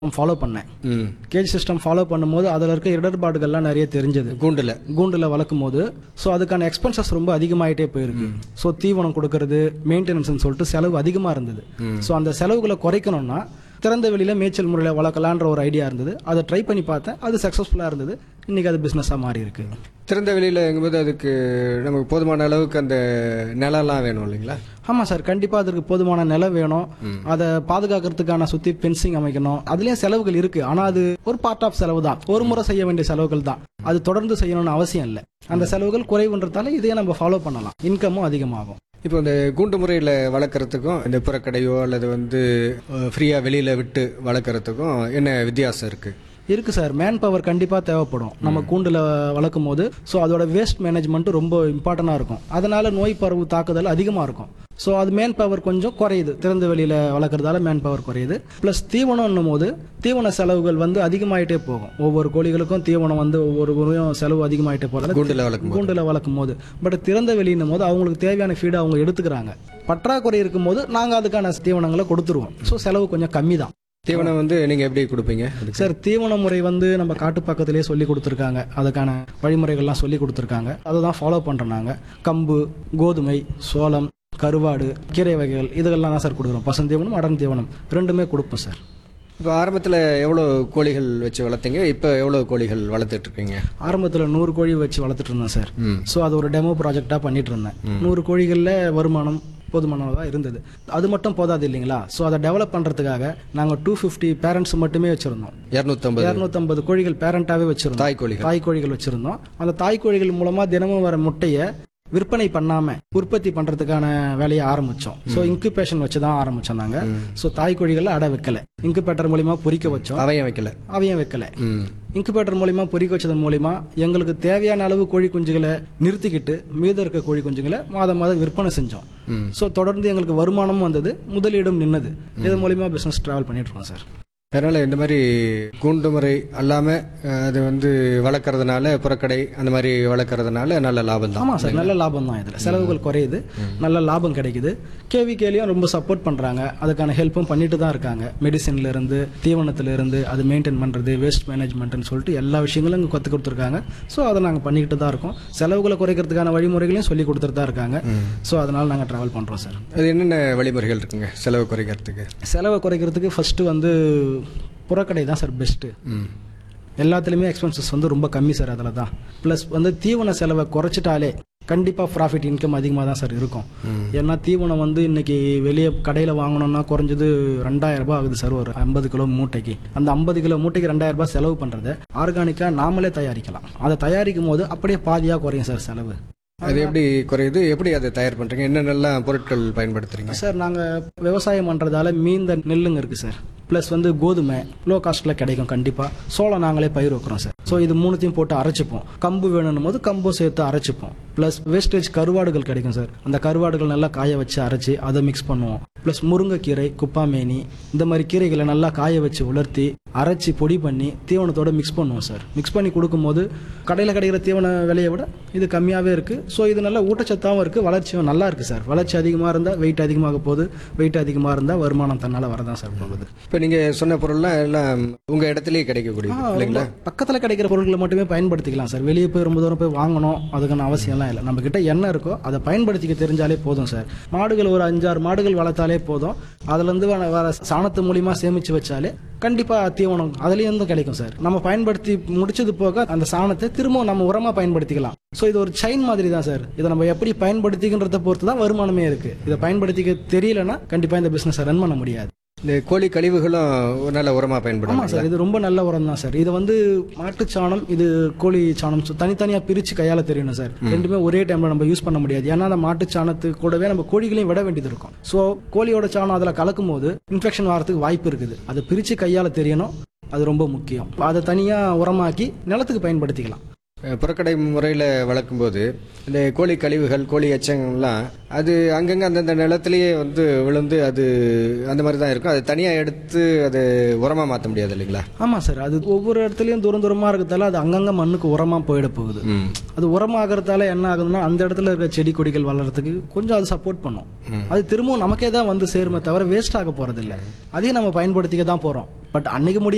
Follow பண்ணேன் ம் gauge system follow பண்ணும்போது அதில் இருக்க இடர்பாடுகள்லாம் நிறைய தெரிஞ்சது கூண்டுல கூண்டில் வளர்க்கும் போது ஸோ அதுக்கான எக்ஸ்பென்சஸ் ரொம்ப அதிகமாயிட்டே போயிருக்கு ஸோ தீவனம் கொடுக்கறது மெயின்டெனன்ஸ்னு சொல்லிட்டு செலவு அதிகமாக இருந்தது ஸோ அந்த செலவுகளை குறைக்கணும்னா திறந்த வெளியில மேய்ச்சல் முறையில் வளர்க்கலான்ற ஒரு ஐடியா இருந்தது அதை ட்ரை பண்ணி பார்த்தேன் அது சக்ஸஸ்ஃபுல்லாக இருந்தது இன்னைக்கு அது பிஸ்னஸாக மாறி இருக்கு திறந்த வெளியில எங்கும்போது அதுக்கு நமக்கு போதுமான அளவுக்கு அந்த நிலம்லாம் வேணும் இல்லைங்களா ஆமாம் சார் கண்டிப்பாக அதற்கு போதுமான நிலம் வேணும் அதை பாதுகாக்கிறதுக்கான சுற்றி ஃபென்சிங் அமைக்கணும் அதுலேயும் செலவுகள் இருக்கு ஆனால் அது ஒரு பார்ட் ஆஃப் செலவு தான் ஒரு முறை செய்ய வேண்டிய செலவுகள் தான் அது தொடர்ந்து செய்யணும்னு அவசியம் இல்லை அந்த செலவுகள் குறைவுன்றதால இதையே நம்ம ஃபாலோ பண்ணலாம் இன்கமும் அதிகமாகும் இப்போ இந்த கூண்டு முறையில் வளர்க்குறதுக்கும் இந்த புறக்கடையோ அல்லது வந்து ஃப்ரீயாக வெளியில் விட்டு வளர்க்குறதுக்கும் என்ன வித்தியாசம் இருக்குது இருக்கு சார் மேன் பவர் கண்டிப்பாக தேவைப்படும் நம்ம கூண்டில் வளர்க்கும் போது ஸோ அதோட வேஸ்ட் மேனேஜ்மெண்ட் ரொம்ப இம்பார்ட்டண்டாக இருக்கும் அதனால நோய் பரவு தாக்குதல் அதிகமாக இருக்கும் ஸோ அது மேன் பவர் கொஞ்சம் குறையுது திறந்த வெளியில் வளர்க்குறதால மேன் பவர் குறையுது ப்ளஸ் தீவனம்னும் போது தீவன செலவுகள் வந்து அதிகமாயிட்டே போகும் ஒவ்வொரு கோழிகளுக்கும் தீவனம் வந்து ஒவ்வொரு முறையும் செலவு அதிகமாயிட்டே போகிறது கூண்டில் வளர்க்கும் கூண்டில் வளர்க்கும் போது பட் திறந்த வெளியினும் போது அவங்களுக்கு தேவையான ஃபீடை அவங்க எடுத்துக்கிறாங்க பற்றாக்குறை இருக்கும் போது நாங்கள் அதுக்கான தீவனங்களை கொடுத்துருவோம் ஸோ செலவு கொஞ்சம் கம்மி தான் தீவனம் வந்து நீங்கள் எப்படி கொடுப்பீங்க அதுக்கு சார் தீவன முறை வந்து நம்ம காட்டு பக்கத்திலேயே சொல்லி கொடுத்துருக்காங்க அதுக்கான வழிமுறைகள்லாம் சொல்லி கொடுத்துருக்காங்க அதை தான் ஃபாலோ பண்ணுறோம் நாங்கள் கம்பு கோதுமை சோளம் கருவாடு கீரை வகைகள் இதெல்லாம் தான் சார் கொடுக்குறோம் பசுந்தீவனம் அடர் தீவனம் ரெண்டுமே கொடுப்போம் சார் இப்போ ஆரம்பத்தில் எவ்வளோ கோழிகள் வச்சு வளர்த்தீங்க இப்போ எவ்வளோ கோழிகள் வளர்த்துட்டு இருக்கீங்க ஆரம்பத்தில் நூறு கோழி வச்சு வளர்த்துட்டு இருந்தேன் சார் ம் ஸோ அது ஒரு டெமோ ப்ராஜெக்டாக பண்ணிட்டு இருந்தேன் நூறு கோழிகளில் வருமானம் போதுமானதாக இருந்தது அது மட்டும் போதாது இல்லைங்களா ஸோ அதை டெவலப் பண்ணுறதுக்காக நாங்கள் டூ ஃபிஃப்டி பேரண்ட்ஸ் மட்டுமே வச்சுருந்தோம் இரநூத்தம்பது இரநூத்தம்பது கோழிகள் பேரண்டாகவே வச்சுருந்தோம் தாய் கோழிகள் தாய் கோழிகள் வச்சிருந்தோம் அந்த தாய் கோழிகள் மூலமா தினமும் வர முட்டைய விற்பனை பண்ணாம உற்பத்தி பண்றதுக்கான வேலையை ஆரம்பிச்சோம் ஸோ இன்குபேஷன் வச்சு தான் ஆரம்பிச்சோம் நாங்க ஸோ தாய் கோழிகளை அடை வைக்கல இன்குபேட்டர் மூலியமா பொறிக்க வச்சோம் அவையும் வைக்கல அவையும் வைக்கல ம் இன்குபேட்டர் மூலியமா பொறிக்க வச்சதன் மூலியமா எங்களுக்கு தேவையான அளவு கோழி குஞ்சுகளை நிறுத்திக்கிட்டு மீதம் இருக்க கோழி குஞ்சுகளை மாதம் மாதம் விற்பனை செஞ்சோம் ம். ஸோ தொடர்ந்து எங்களுக்கு வருமானமும் வந்தது முதலீடும் நின்னது இதன் மூலியமா பிசினஸ் டிராவல் பண்ணிட்டு இருக்கோம் சார் அதனால இந்த மாதிரி கூண்டு முறை அல்லாம அஹ், அது வந்து வளர்க்கறதுனால புறக்கடை அந்த மாதிரி வளர்க்கறதுனால நல்ல லாபம் தான் ஆமா சார் நல்ல லாபம் தான் இதுல செலவுகள் குறையுது நல்ல லாபம் கிடைக்குது கேவிகேலையும் ரொம்ப சப்போர்ட் பண்றாங்க அதுக்கான ஹெல்ப்பும் பண்ணிட்டு தான் இருக்காங்க மெடிசின்ல இருந்து தீவனத்துல இருந்து அது மெயின்டைன் பண்றது வேஸ்ட் மேனேஜ்மெண்ட்னு சொல்லிட்டு எல்லா விஷயங்களும் இங்க கத்து கொடுத்துருக்காங்க ஸோ அதை நாங்க பண்ணிக்கிட்டு தான் இருக்கோம் செலவுகளை குறைக்கிறதுக்கான வழிமுறைகளையும் சொல்லி கொடுத்துட்டு தான் இருக்காங்க ஸோ அதனால நாங்க டிராவல் பண்றோம் சார் அது என்னென்ன வழிமுறைகள் இருக்குங்க செலவு குறைக்கிறதுக்கு செலவை குறைக்கிறதுக்கு ஃபர்ஸ்ட் வந்து புறக்கடை தான் சார் பெஸ்ட்டு ம் எல்லாத்துலேயுமே எக்ஸ்பென்சஸ் வந்து ரொம்ப கம்மி சார் அதில் தான் ப்ளஸ் வந்து தீவன செலவை குறைச்சிட்டாலே கண்டிப்பாக ப்ராஃபிட் இன்கம் அதிகமாக தான் சார் இருக்கும் ஏன்னா தீவனம் வந்து இன்னைக்கு வெளியே கடையில் வாங்கணும்னா குறைஞ்சது ரெண்டாயிரம் ரூபாய் ஆகுது சார் ஒரு ஐம்பது கிலோ மூட்டைக்கு அந்த ஐம்பது கிலோ மூட்டைக்கு ரெண்டாயிரம் ரூபாய் செலவு பண்ணுறதை ஆர்கானிக்காக நாமளே தயாரிக்கலாம் அதை தயாரிக்கும் போது அப்படியே பாதியாக குறையும் சார் செலவு அது எப்படி குறையுது எப்படி அதை தயார் பண்றீங்க என்னென்னலாம் பொருட்கள் பயன்படுத்துறீங்க சார் நாங்கள் விவசாயம் பண்ணுறதால மீந்த நெல்லுங்க இருக்குது சார் ப்ளஸ் வந்து கோதுமை லோ காஸ்ட்டில் கிடைக்கும் கண்டிப்பாக சோளம் நாங்களே பயிர் வைக்கிறோம் சார் ஸோ இது மூணுத்தையும் போட்டு அரைச்சிப்போம் கம்பு வேணும்னும் போது கம்பும் சேர்த்து அரைச்சிப்போம் ப்ளஸ் வேஸ்டேஜ் கருவாடுகள் கிடைக்கும் சார் அந்த கருவாடுகள் நல்லா காய வச்சு அரைச்சி அதை மிக்ஸ் பண்ணுவோம் ப்ளஸ் முருங்கைக்கீரை குப்பாமேனி இந்த மாதிரி கீரைகளை நல்லா காய வச்சு உலர்த்தி அரைச்சி பொடி பண்ணி தீவனத்தோட மிக்ஸ் பண்ணுவோம் சார் மிக்ஸ் பண்ணி கொடுக்கும்போது கடையில் கிடைக்கிற தீவன விலையை விட இது கம்மியாகவே இருக்குது ஸோ இது நல்ல ஊட்டச்சத்தாகவும் இருக்குது வளர்ச்சியும் நல்லா இருக்குது சார் வளர்ச்சி அதிகமாக இருந்தால் வெயிட் அதிகமாக போகுது வெயிட் அதிகமாக இருந்தால் வருமானம் தன்னால் வரதான் சார் போகுது இப்போ நீங்க சொன்ன பொருள்லாம் எல்லாம் உங்க இடத்துலயே கிடைக்கக்கூடியது இல்லைங்களா பக்கத்தில் கிடைக்கிற பொருட்களை மட்டுமே பயன்படுத்திக்கலாம் சார் வெளியே போய் ரொம்ப தூரம் போய் வாங்கணும் அதுக்கான அவசியம்லாம் இல்லை நம்ம கிட்ட என்ன இருக்கோ அதை பயன்படுத்திக்க தெரிஞ்சாலே போதும் சார் மாடுகள் ஒரு அஞ்சாறு மாடுகள் வளர்த்தாலே போதும் அதுலேருந்து வர வர சாணத்து மூலியமா சேமிச்சு வச்சாலே கண்டிப்பாக தீவனம் அதுலேருந்து கிடைக்கும் சார் நம்ம பயன்படுத்தி முடிச்சது போக அந்த சாணத்தை திரும்ப நம்ம உரமாக பயன்படுத்திக்கலாம் ஸோ இது ஒரு செயின் மாதிரி தான் சார் இதை நம்ம எப்படி பயன்படுத்திக்கின்றத பொறுத்து தான் வருமானமே இருக்கு இதை பயன்படுத்திக்க தெரியலன்னா கண்டிப்பாக இந்த பிஸ்னஸை ரன் பண்ண முடியாது இந்த கோழி கழிவுகளும் ஒரு நல்ல உரமா ஆமா பயன்படும் சார் இது ரொம்ப நல்ல உரம் தான் சார் இது வந்து மாட்டுச் சாணம் இது கோழி சாணம் so தனித்தனியா பிரிச்சு கையால தெரியணும் சார் ரெண்டுமே ஒரே டைம்ல நம்ம யூஸ் பண்ண முடியாது ஏன்னா அந்த மாட்டுச் சாணத்துக்கு கூடவே நம்ம கோழிகளையும் விட வேண்டியது இருக்கும் ஸோ கோழியோட சாணம் அதில் கலக்கும் போது இன்ஃபெக்ஷன் வரதுக்கு வாய்ப்பு இருக்குது அதை பிரிச்சு கையால தெரியணும் அது ரொம்ப முக்கியம் அதை தனியா உரமாக்கி நிலத்துக்கு பயன்படுத்திக்கலாம் அஹ் புறக்கடை முறையில் வளர்க்கும்போது இந்த கோழி கழிவுகள் கோழி எச்சங்கள்லாம் அது அங்கங்கே அந்தந்த நிலத்திலேயே வந்து விழுந்து அது அந்த மாதிரி தான் இருக்கும் அது தனியாக எடுத்து அது உரமாக மாற்ற முடியாது இல்லைங்களா ஆமா சார் அது ஒவ்வொரு இடத்துலயும் தூரம் தூரமா இருக்கிறதால அது அங்கங்க மண்ணுக்கு உரமா போயிட போகுது ம் அது உரமாகறதால என்ன ஆகுதுன்னா அந்த இடத்துல இருக்க செடி கொடிகள் வளர்றதுக்கு கொஞ்சம் அது சப்போர்ட் பண்ணும் அது திரும்பவும் நமக்கே தான் வந்து சேருமே தவிர வேஸ்ட் ஆக போறது இல்ல அதையும் நம்ம பயன்படுத்திக்க தான் போறோம் பட் அன்னைக்கு முடிய